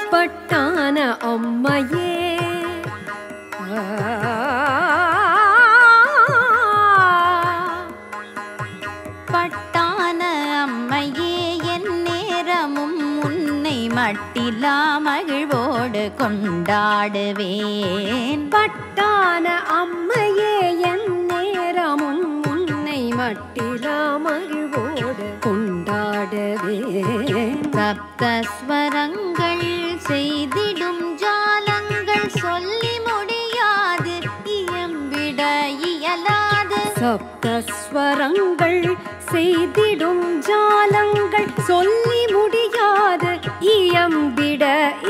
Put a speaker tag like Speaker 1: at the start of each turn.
Speaker 1: பட்டான அம்மையே
Speaker 2: பட்டான அம்மையே என் நேரமும் உன்னை மட்டிலா மகிழ்வோடு கொண்டாடுவேன்
Speaker 1: பட்டான அம்மையே என் நேரமும் உன்னை மட்டிலா மகிழ்வோடு கொண்டாடவே
Speaker 2: சப்தஸ்வரங்கள் செய்திடும் ஜாலங்கள் சொல்லி முடியாது இயம்பிட இயலாது
Speaker 1: சப்தஸ்வரங்கள் செய்திடும் ஜாலங்கள் சொல்லி முடியாது இயம்பிட